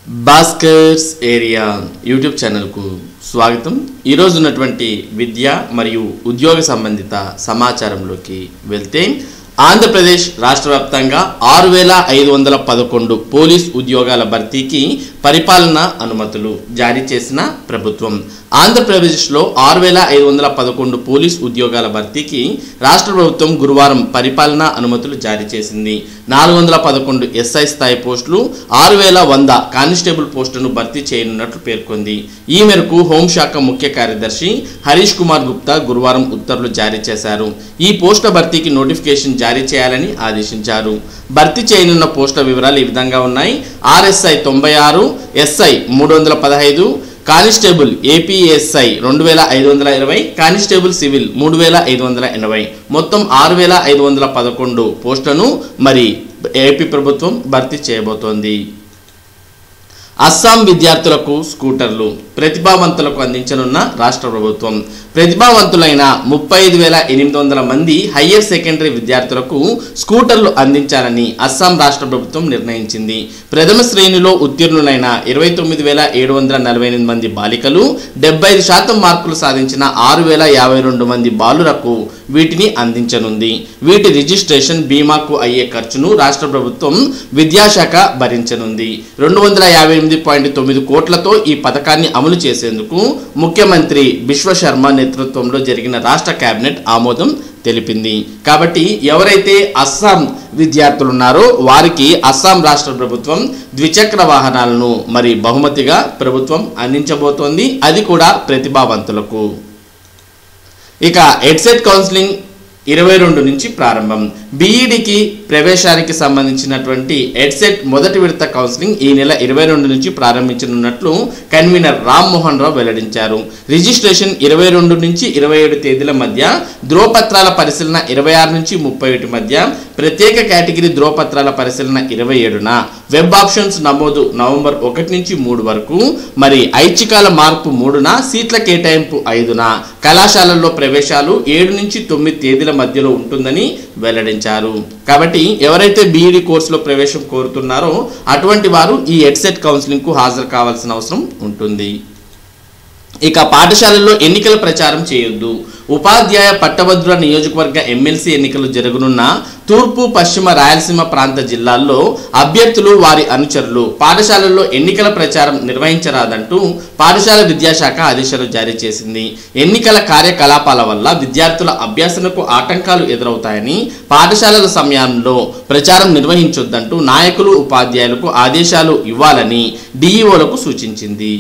Bhaskar's area YouTube ఛానల్కు స్వాగతం ఈరోజు ఉన్నటువంటి విద్య మరియు ఉద్యోగ సంబంధిత సమాచారంలోకి వెళ్తే ఆంధ్రప్రదేశ్ రాష్ట్ర వ్యాప్తంగా ఆరు వేల ఐదు వందల పదకొండు పోలీస్ ఉద్యోగాల భర్తీకి పరిపాలన అనుమతులు జారీ చేసిన ప్రభుత్వం ఆంధ్రప్రదేశ్లో ఆరు వేల ఐదు వందల పదకొండు పోలీస్ ఉద్యోగాల భర్తీకి రాష్ట్ర ప్రభుత్వం గురువారం పరిపాలనా అనుమతులు జారీ చేసింది నాలుగు వందల పదకొండు ఎస్ఐ స్థాయి పోస్టులు ఆరు వేల వంద కానిస్టేబుల్ పోస్టులను భర్తీ చేయనున్నట్లు పేర్కొంది ఈ మేరకు హోంశాఖ ముఖ్య కార్యదర్శి హరీష్ కుమార్ గుప్తా గురువారం ఉత్తర్వులు జారీ చేశారు ఈ పోస్టుల భర్తీకి నోటిఫికేషన్ జారీ చేయాలని ఆదేశించారు భర్తీ చేయనున్న పోస్టుల వివరాలు ఈ విధంగా ఉన్నాయి ఆర్ఎస్ఐ తొంభై ఆరు ఎస్ఐ మూడు వందల పదహైదు కానిస్టేబుల్ ఏపీఎస్ఐ రెండు వేల ఐదు వందల ఇరవై కానిస్టేబుల్ సివిల్ మూడు వేల ఐదు వందల ఎనభై మొత్తం ఆరు వేల ఐదు వందల పదకొండు పోస్టులను మరి ఏపీ ప్రభుత్వం భర్తీ చేయబోతోంది అస్సాం విద్యార్థులకు స్కూటర్లు ప్రతిభావంతులకు అందించనున్న రాష్ట్ర ప్రభుత్వం ప్రతిభావంతులైన ముప్పై ఐదు వేల ఎనిమిది వందల మంది హయ్యర్ సెకండరీ విద్యార్థులకు స్కూటర్లు అందించాలని అస్సాం రాష్ట్ర ప్రభుత్వం నిర్ణయించింది ప్రథమ శ్రేణిలో ఉత్తీర్ణులైన ఇరవై తొమ్మిది వేల ఏడు వందల నలభై ఎనిమిది మంది బాలికలు డెబ్బై ఐదు శాతం మార్కులు సాధించిన ఆరు వేల యాభై రెండు మంది బాలురకు వీటిని అందించనుంది వీటి రిజిస్ట్రేషన్ బీమాకు అయ్యే ఖర్చును రాష్ట్ర ప్రభుత్వం విద్యాశాఖ భరించనుంది రెండు వందల యాభై ఎనిమిది పాయింట్ తొమ్మిది కోట్లతో ఈ పథకాన్ని అమలు చేసేందుకు ముఖ్యమంత్రి బిశ్వశర్మ నేతృత్వంలో జరిగిన రాష్ట్ర కేబినెట్ ఆమోదం తెలిపింది కాబట్టి ఎవరైతే అస్సాం విద్యార్థులు ఉన్నారో వారికి అస్సాం రాష్ట్ర ప్రభుత్వం ద్విచక్ర వాహనాలను మరి బహుమతిగా ప్రభుత్వం అందించబోతోంది అది కూడా ప్రతిభావంతులకు ఇక ఎడ్సెట్ కౌన్సిలింగ్ ఇరవై రెండు నుంచి ప్రారంభం బీఈడికి ప్రవేశానికి సంబంధించినటువంటి ఎడ్సెట్ మొదటి విడత కౌన్సిలింగ్ ఈ నెల ఇరవై రెండు నుంచి ప్రారంభించనున్నట్లు కన్వీనర్ రామ్ మోహన్ రావు వెల్లడించారు రిజిస్ట్రేషన్ ఇరవై రెండు నుంచి ఇరవై ఏడు తేదీల మధ్య ధ్రువపత్రాల పరిశీలన ఇరవై ఆరు నుంచి ముప్పై ఒకటి మధ్య ప్రత్యేక కేటగిరీ ధ్రువపత్రాల పరిశీలన ఇరవై ఏడున వెబ్ ఆప్షన్స్ నమోదు నవంబర్ ఒకటి నుంచి మూడు వరకు మరి ఐచ్ఛికాల మార్పు మూడున సీట్ల కేటాయింపు ఐదున కళాశాలల్లో ప్రవేశాలు ఏడు నుంచి తొమ్మిది తేదీల మధ్యలో ఉంటుందని వెల్లడించారు కాబట్టి ఎవరైతే బీఈడి కోర్సులో ప్రవేశం కోరుతున్నారో అటువంటి వారు ఈ ఎడ్సెట్ కౌన్సిలింగ్కు హాజరు కావాల్సిన అవసరం ఉంటుంది ఇక పాఠశాలల్లో ఎన్నికల ప్రచారం చేయొద్దు ఉపాధ్యాయ పట్టభద్రుల నియోజకవర్గ ఎమ్మెల్సీ ఎన్నికలు జరగనున్న తూర్పు పశ్చిమ రాయలసీమ ప్రాంత జిల్లాల్లో అభ్యర్థులు వారి అనుచరులు పాఠశాలల్లో ఎన్నికల ప్రచారం నిర్వహించరాదంటూ పాఠశాల విద్యాశాఖ ఆదేశాలు జారీ చేసింది ఎన్నికల కార్యకలాపాల వల్ల విద్యార్థుల అభ్యాసనకు ఆటంకాలు ఎదురవుతాయని పాఠశాలల సమయంలో ప్రచారం నిర్వహించొద్దంటూ నాయకులు ఉపాధ్యాయులకు ఆదేశాలు ఇవ్వాలని డిఈఓలకు సూచించింది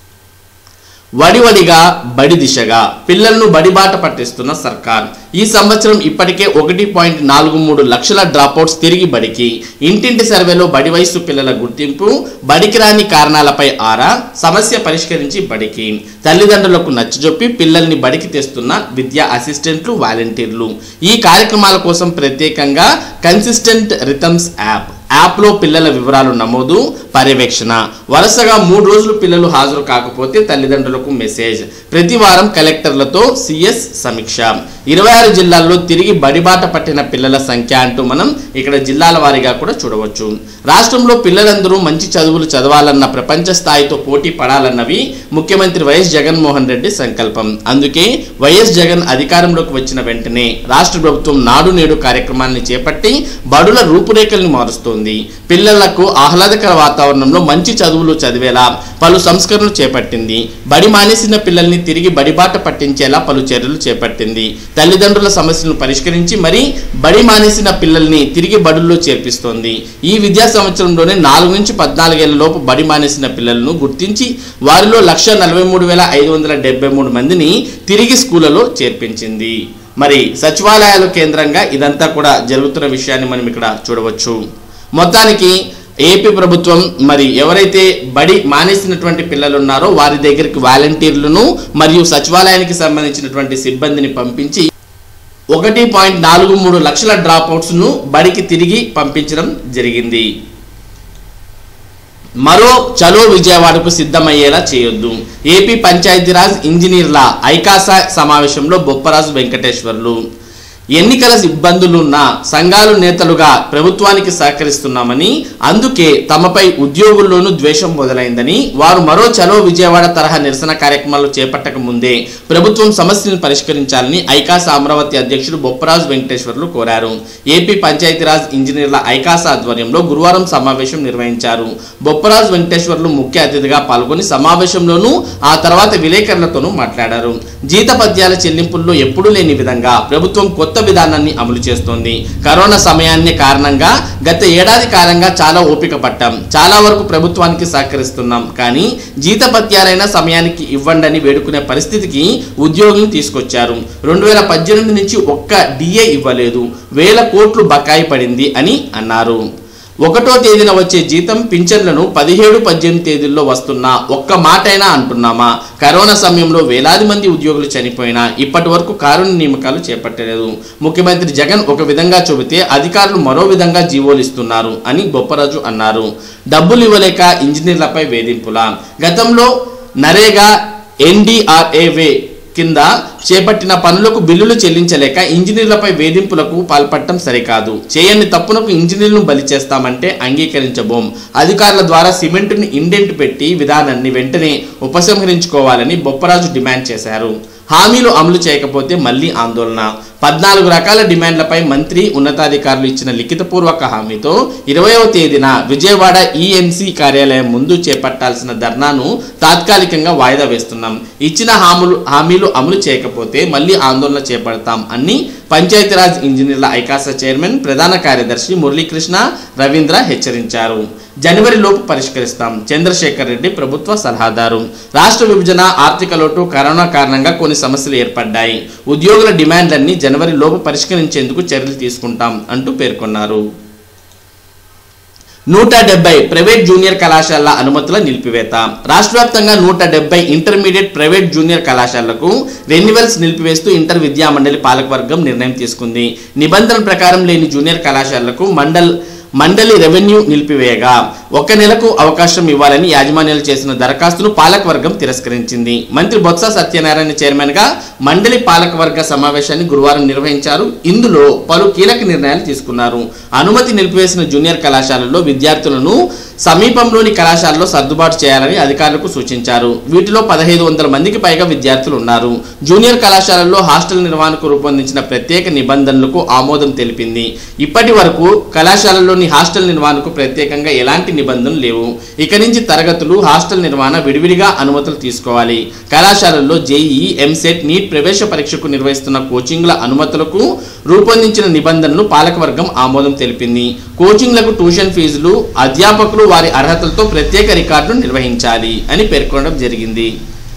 వడివడిగా బడి దిశగా పిల్లలను బడిబాట పట్టిస్తున్న సర్కార్ ఈ సంవత్సరం ఇప్పటికే ఒకటి పాయింట్ నాలుగు మూడు లక్షల డ్రాపౌట్స్ తిరిగి బడికి ఇంటింటి సర్వేలో బడి వయసు పిల్లల గుర్తింపు బడికి రాని కారణాలపై ఆరా సమస్య పరిష్కరించి బడికి తల్లిదండ్రులకు నచ్చజొప్పి పిల్లల్ని బడికి తెస్తున్న విద్యా అసిస్టెంట్లు వాలంటీర్లు ఈ కార్యక్రమాల కోసం ప్రత్యేకంగా కన్సిస్టెంట్ రిథమ్స్ యాప్ యాప్లో పిల్లల వివరాలు నమోదు పర్యవేక్షణ వరుసగా మూడు రోజులు పిల్లలు హాజరు కాకపోతే తల్లిదండ్రులకు మెసేజ్ ప్రతి వారం కలెక్టర్లతో సిఎస్ సమీక్ష ఇరవై ఆరు జిల్లాల్లో తిరిగి బడిబాట పట్టిన పిల్లల సంఖ్య అంటూ మనం ఇక్కడ జిల్లాల వారీగా కూడా చూడవచ్చు రాష్ట్రంలో పిల్లలందరూ మంచి చదువులు చదవాలన్న ప్రపంచ స్థాయితో పోటీ పడాలన్నవి ముఖ్యమంత్రి వైఎస్ జగన్మోహన్ రెడ్డి సంకల్పం అందుకే వైఎస్ జగన్ అధికారంలోకి వచ్చిన వెంటనే రాష్ట్ర ప్రభుత్వం నాడు నేడు కార్యక్రమాన్ని చేపట్టి బడుల రూపురేఖల్ని మారుస్తోంది పిల్లలకు ఆహ్లాదకర వాతావరణంలో మంచి చదువులు చదివేలా పలు సంస్కరణలు చేపట్టింది బడి మానేసిన పిల్లల్ని తిరిగి బడిబాట పట్టించేలా పలు చర్యలు చేపట్టింది తల్లిదండ్రుల సమస్యలను పరిష్కరించి మరి బడి మానేసిన పిల్లల్ని తిరిగి బడుల్లో చేర్పిస్తోంది ఈ విద్యా సంవత్సరంలోనే నాలుగు నుంచి పద్నాలుగేళ్ల లోపు బడి మానేసిన పిల్లలను గుర్తించి వారిలో లక్ష నలభై మూడు వేల ఐదు వందల డెబ్బై మూడు మందిని తిరిగి స్కూళ్ళలో చేర్పించింది మరి సచివాలయాల కేంద్రంగా ఇదంతా కూడా జరుగుతున్న విషయాన్ని మనం ఇక్కడ చూడవచ్చు మొత్తానికి ఏపీ ప్రభుత్వం మరి ఎవరైతే బడి మానేసినటువంటి పిల్లలు ఉన్నారో వారి దగ్గరికి వాలంటీర్లను మరియు సచివాలయానికి సంబంధించినటువంటి సిబ్బందిని పంపించి ఒకటి పాయింట్ నాలుగు మూడు లక్షల డ్రాప్అవుట్స్ను బడికి తిరిగి పంపించడం జరిగింది మరో చలో విజయవాడకు సిద్ధమయ్యేలా చేయొద్దు ఏపీ పంచాయతీరాజ్ ఇంజనీర్ల ఐకాసా సమావేశంలో బొప్పరాజు వెంకటేశ్వర్లు ఎన్నికల ఇబ్బందులున్న సంఘాలు నేతలుగా ప్రభుత్వానికి సహకరిస్తున్నామని అందుకే తమపై ఉద్యోగుల్లోనూ ద్వేషం మొదలైందని వారు మరో చలో విజయవాడ తరహా నిరసన కార్యక్రమాలు చేపట్టక ముందే ప్రభుత్వం సమస్యను పరిష్కరించాలని ఐకాస అమరావతి అధ్యక్షుడు బొప్పరాజు వెంకటేశ్వర్లు కోరారు ఏపీ పంచాయతీరాజ్ ఇంజనీర్ల ఐకాస ఆధ్వర్యంలో గురువారం సమావేశం నిర్వహించారు బొప్పరాజు వెంకటేశ్వర్లు ముఖ్య అతిథిగా పాల్గొని సమావేశంలోనూ ఆ తర్వాత విలేకరులతోనూ మాట్లాడారు జీతపద్యాల చెల్లింపుల్లో ఎప్పుడూ లేని విధంగా ప్రభుత్వం కొత్త విధానాన్ని అమలు చేస్తోంది కరోనా సమయాన్ని కారణంగా గత ఏడాది కాలంగా చాలా ఓపిక పట్టాం చాలా వరకు ప్రభుత్వానికి సహకరిస్తున్నాం కానీ జీతపత్యాలైన సమయానికి ఇవ్వండని వేడుకునే పరిస్థితికి ఉద్యోగులు తీసుకొచ్చారు రెండు వేల పద్దెనిమిది నుంచి ఒక్క డిఏ ఇవ్వలేదు వేల కోట్లు బకాయి పడింది అని అన్నారు ఒకటో తేదీన వచ్చే జీతం పింఛన్లను పదిహేడు పద్దెనిమిది తేదీల్లో వస్తున్న ఒక్క మాటైనా అంటున్నామా కరోనా సమయంలో వేలాది మంది ఉద్యోగులు చనిపోయినా ఇప్పటి వరకు కారుణ్య నియామకాలు చేపట్టలేదు ముఖ్యమంత్రి జగన్ ఒక విధంగా చెబితే అధికారులు మరో విధంగా జీవోలు ఇస్తున్నారు అని బొప్పరాజు అన్నారు డబ్బులు ఇవ్వలేక ఇంజనీర్లపై వేధింపుల గతంలో నరేగా ఎన్డీఆర్ఏవే కింద చేపట్టిన పనులకు బిల్లులు చెల్లించలేక ఇంజనీర్లపై వేధింపులకు పాల్పడటం సరికాదు చేయని తప్పునకు ఇంజనీర్లను బలి చేస్తామంటే అంగీకరించబోం అధికారుల ద్వారా సిమెంటుని ఇండెంట్ పెట్టి విధానాన్ని వెంటనే ఉపసంహరించుకోవాలని బొప్పరాజు డిమాండ్ చేశారు హామీలు అమలు చేయకపోతే మళ్ళీ ఆందోళన పద్నాలుగు రకాల డిమాండ్లపై మంత్రి ఉన్నతాధికారులు ఇచ్చిన లిఖితపూర్వక హామీతో ఇరవయవ తేదీన విజయవాడ ఈఎన్సీ కార్యాలయం ముందు చేపట్టాల్సిన ధర్నాను తాత్కాలికంగా వాయిదా వేస్తున్నాం ఇచ్చిన హామీలు హామీలు అమలు చేయకపోతే మళ్ళీ ఆందోళన చేపడతాం అని పంచాయతీరాజ్ ఇంజనీర్ల ఐకాస చైర్మన్ ప్రధాన కార్యదర్శి మురళీకృష్ణ రవీంద్ర హెచ్చరించారు జనవరి లోపు పరిష్కరిస్తాం చంద్రశేఖర్ రెడ్డి ప్రభుత్వ సలహాదారు రాష్ట్ర విభజన ఆర్థిక లోటు కరోనా కారణంగా కొన్ని సమస్యలు ఏర్పడ్డాయి ఉద్యోగుల డిమాండ్లన్నీ జనవరి లోపు పరిష్కరించేందుకు చర్యలు తీసుకుంటాం అంటూ పేర్కొన్నారు నూట డెబ్బై ప్రైవేట్ జూనియర్ కళాశాలల అనుమతుల నిలిపివేత రాష్ట్ర వ్యాప్తంగా నూట డెబ్బై ఇంటర్మీడియట్ ప్రైవేట్ జూనియర్ కళాశాలలకు రెన్యువల్స్ నిలిపివేస్తూ ఇంటర్ విద్యా మండలి పాలకవర్గం నిర్ణయం తీసుకుంది నిబంధనల ప్రకారం లేని జూనియర్ కళాశాలలకు మండల్ మండలి రెవెన్యూ నిలిపివేయగా ఒక నెలకు అవకాశం ఇవ్వాలని యాజమాన్యాలు చేసిన దరఖాస్తును పాలకవర్గం తిరస్కరించింది మంత్రి బొత్స సత్యనారాయణ చైర్మన్ గా మండలి పాలకవర్గ సమావేశాన్ని గురువారం నిర్వహించారు ఇందులో పలు కీలక నిర్ణయాలు తీసుకున్నారు అనుమతి నిలిపివేసిన జూనియర్ కళాశాలల్లో విద్యార్థులను సమీపంలోని కళాశాలలో సర్దుబాటు చేయాలని అధికారులకు సూచించారు వీటిలో పదహైదు వందల మందికి పైగా విద్యార్థులు ఉన్నారు జూనియర్ కళాశాలల్లో హాస్టల్ నిర్వహణకు రూపొందించిన ప్రత్యేక నిబంధనలకు ఆమోదం తెలిపింది ఇప్పటి వరకు కళాశాలల్లోని హాస్టల్ నిర్వహణకు ప్రత్యేకంగా ఎలాంటి నిబంధనలు లేవు ఇక నుంచి తరగతులు హాస్టల్ నిర్వహణ విడివిడిగా అనుమతులు తీసుకోవాలి కళాశాలల్లో జేఈ ఎంసెట్ నీట్ ప్రవేశ పరీక్షకు నిర్వహిస్తున్న కోచింగ్ల అనుమతులకు రూపొందించిన నిబంధనలు పాలకవర్గం ఆమోదం తెలిపింది కోచింగ్లకు ట్యూషన్ ఫీజులు అధ్యాపకులు వారి అర్హతలతో ప్రత్యేక రికార్డులు నిర్వహించాలి అని పేర్కొనడం జరిగింది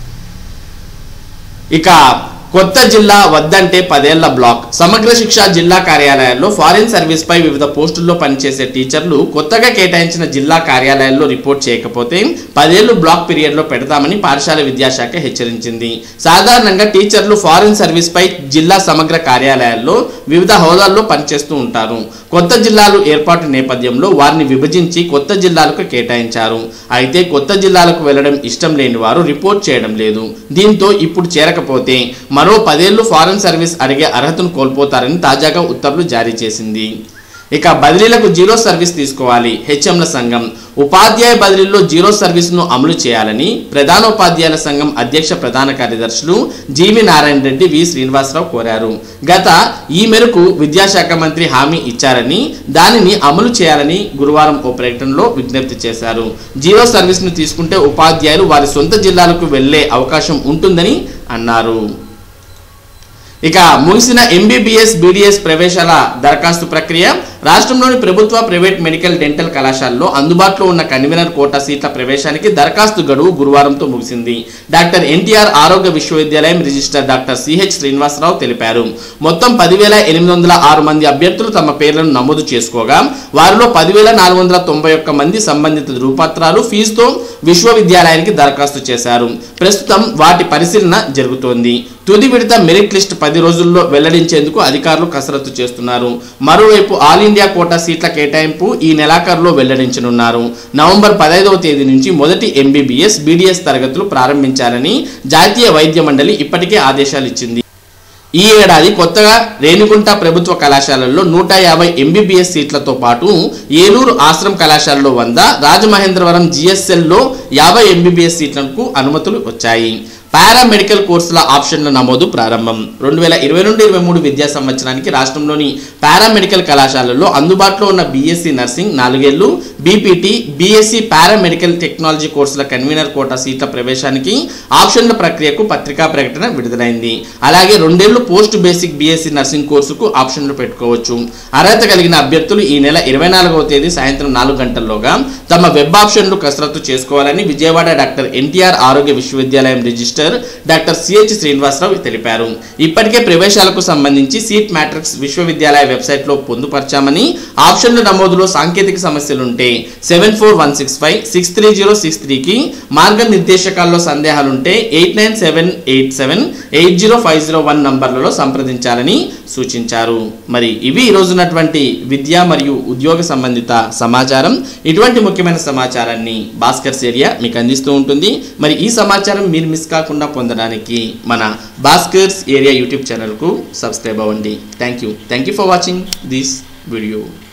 ఇక కొత్త జిల్లా వద్దంటే పదేళ్ల బ్లాక్ సమగ్ర శిక్ష జిల్లా కార్యాలయాల్లో ఫారిన్ సర్వీస్ పై వివిధ పోస్టుల్లో పనిచేసే టీచర్లు కొత్తగా కేటాయించిన జిల్లా కార్యాలయాల్లో రిపోర్ట్ చేయకపోతే పదేళ్లు బ్లాక్ పీరియడ్ లో పెడతామని పాఠశాల విద్యాశాఖ హెచ్చరించింది సాధారణంగా టీచర్లు ఫారిన్ సర్వీస్ పై జిల్లా సమగ్ర కార్యాలయాల్లో వివిధ హోదాల్లో పనిచేస్తూ ఉంటారు కొత్త జిల్లాలు ఏర్పాటు నేపథ్యంలో వారిని విభజించి కొత్త జిల్లాలకు కేటాయించారు అయితే కొత్త జిల్లాలకు వెళ్లడం ఇష్టం లేని వారు రిపోర్ట్ చేయడం లేదు దీంతో ఇప్పుడు చేరకపోతే మరో పదేళ్లు ఫారెన్ సర్వీస్ అడిగే అర్హతను కోల్పోతారని తాజాగా ఉత్తర్వులు జారీ చేసింది ఇక బదిలీలకు జీరో సర్వీస్ తీసుకోవాలి హెచ్ఎంల సంఘం ఉపాధ్యాయ బదిలీల్లో జీరో సర్వీస్ను అమలు చేయాలని ప్రధానోపాధ్యాయుల సంఘం అధ్యక్ష ప్రధాన కార్యదర్శులు జీవి నారాయణ రెడ్డి వి శ్రీనివాసరావు కోరారు గత ఈ మేరకు విద్యాశాఖ మంత్రి హామీ ఇచ్చారని దానిని అమలు చేయాలని గురువారం ఓ ప్రకటనలో విజ్ఞప్తి చేశారు జీరో సర్వీస్ను తీసుకుంటే ఉపాధ్యాయులు వారి సొంత జిల్లాలకు వెళ్లే అవకాశం ఉంటుందని అన్నారు ఇక ముగిసిన ఎంబీబీఎస్ బీడీఎస్ ప్రవేశాల దరఖాస్తు ప్రక్రియ రాష్ట్రంలోని ప్రభుత్వ ప్రైవేట్ మెడికల్ డెంటల్ కళాశాలలో అందుబాటులో ఉన్న కన్వీనర్ కోటా సీట్ల ప్రవేశానికి దరఖాస్తు గడువు గురువారంతో ముగిసింది డాక్టర్ ఎన్టీఆర్ ఆరోగ్య విశ్వవిద్యాలయం రిజిస్టర్ డాక్టర్ సిహెచ్ శ్రీనివాసరావు తెలిపారు మొత్తం పదివేల ఎనిమిది వందల ఆరు మంది అభ్యర్థులు తమ పేర్లను నమోదు చేసుకోగా వారిలో పదివేల నాలుగు వందల తొంభై ఒక్క మంది సంబంధిత ధృవపత్రాలు ఫీజుతో విశ్వవిద్యాలయానికి దరఖాస్తు చేశారు ప్రస్తుతం వాటి పరిశీలన జరుగుతోంది తుది విడత మెరిట్ లిస్ట్ పది రోజుల్లో వెల్లడించేందుకు అధికారులు కసరత్తు చేస్తున్నారు మరోవైపు ఆల్ ఇండియా కోటా సీట్ల కేటాయింపు ఈ నెలాఖరులో వెల్లడించనున్నారు నవంబర్ పదహైదవ తేదీ నుంచి మొదటి ఎంబీబీఎస్ బీడీఎస్ తరగతులు ప్రారంభించాలని జాతీయ వైద్య మండలి ఇప్పటికే ఆదేశాలు ఇచ్చింది ఈ ఏడాది కొత్తగా రేణిగుంట ప్రభుత్వ కళాశాలల్లో నూట యాభై ఎంబీబీఎస్ సీట్లతో పాటు ఏలూరు ఆశ్రమ్ కళాశాలలో వంద రాజమహేంద్రవరం జిఎస్ఎల్లో యాభై ఎంబీబీఎస్ సీట్లకు అనుమతులు వచ్చాయి పారామెడికల్ కోర్సుల ఆప్షన్ల నమోదు ప్రారంభం రెండు వేల ఇరవై రెండు ఇరవై మూడు విద్యా సంవత్సరానికి రాష్ట్రంలోని పారామెడికల్ కళాశాలల్లో అందుబాటులో ఉన్న బీఎస్సీ నర్సింగ్ నాలుగేళ్లు బీపీటీ బీఎస్సీ పారామెడికల్ టెక్నాలజీ కోర్సుల కన్వీనర్ కోటా సీట్ల ప్రవేశానికి ఆప్షన్ల ప్రక్రియకు పత్రికా ప్రకటన విడుదలైంది అలాగే రెండేళ్లు పోస్ట్ బేసిక్ బీఎస్సీ నర్సింగ్ కోర్సుకు ఆప్షన్లు పెట్టుకోవచ్చు అర్హత కలిగిన అభ్యర్థులు ఈ నెల ఇరవై నాలుగవ తేదీ సాయంత్రం నాలుగు గంటల్లోగా తమ వెబ్ ఆప్షన్లు కసరత్తు చేసుకోవాలని విజయవాడ డాక్టర్ ఎన్టీఆర్ ఆరోగ్య విశ్వవిద్యాలయం రిజిస్టర్ డాక్టర్ సిహెచ్ శ్రీనివాసరావు తెలిపారు ఇప్పటికే ప్రవేశాలకు సంబంధించి సీట్ మ్యాట్రిక్స్ విశ్వవిద్యాలయ వెబ్సైట్లో పొందుపరిచామని ఆప్షన్ల నమోదులో సాంకేతిక సమస్యలుంటే seven four one six five six three zero six త్రీకి మార్గనిర్దేశకాల్లో సందేహాలుంటే eight nine seven eight seven eight zero five zero one నంబర్లలో సంప్రదించాలని సూచించారు మరి ఇవి ఈ రోజున్నటువంటి విద్య మరియు ఉద్యోగ సంబంధిత సమాచారం ఇటువంటి ముఖ్యమైన సమాచారాన్ని భాస్కర్స్ ఏరియా మీకు అందిస్తూ ఉంటుంది మరి ఈ సమాచారం మీరు మిస్ కాకుండా పొందడానికి మన భాస్కర్స్ ఏరియా యూట్యూబ్ ఛానల్కు సబ్స్క్రైబ్ అవ్వండి thank you thank you for watching this video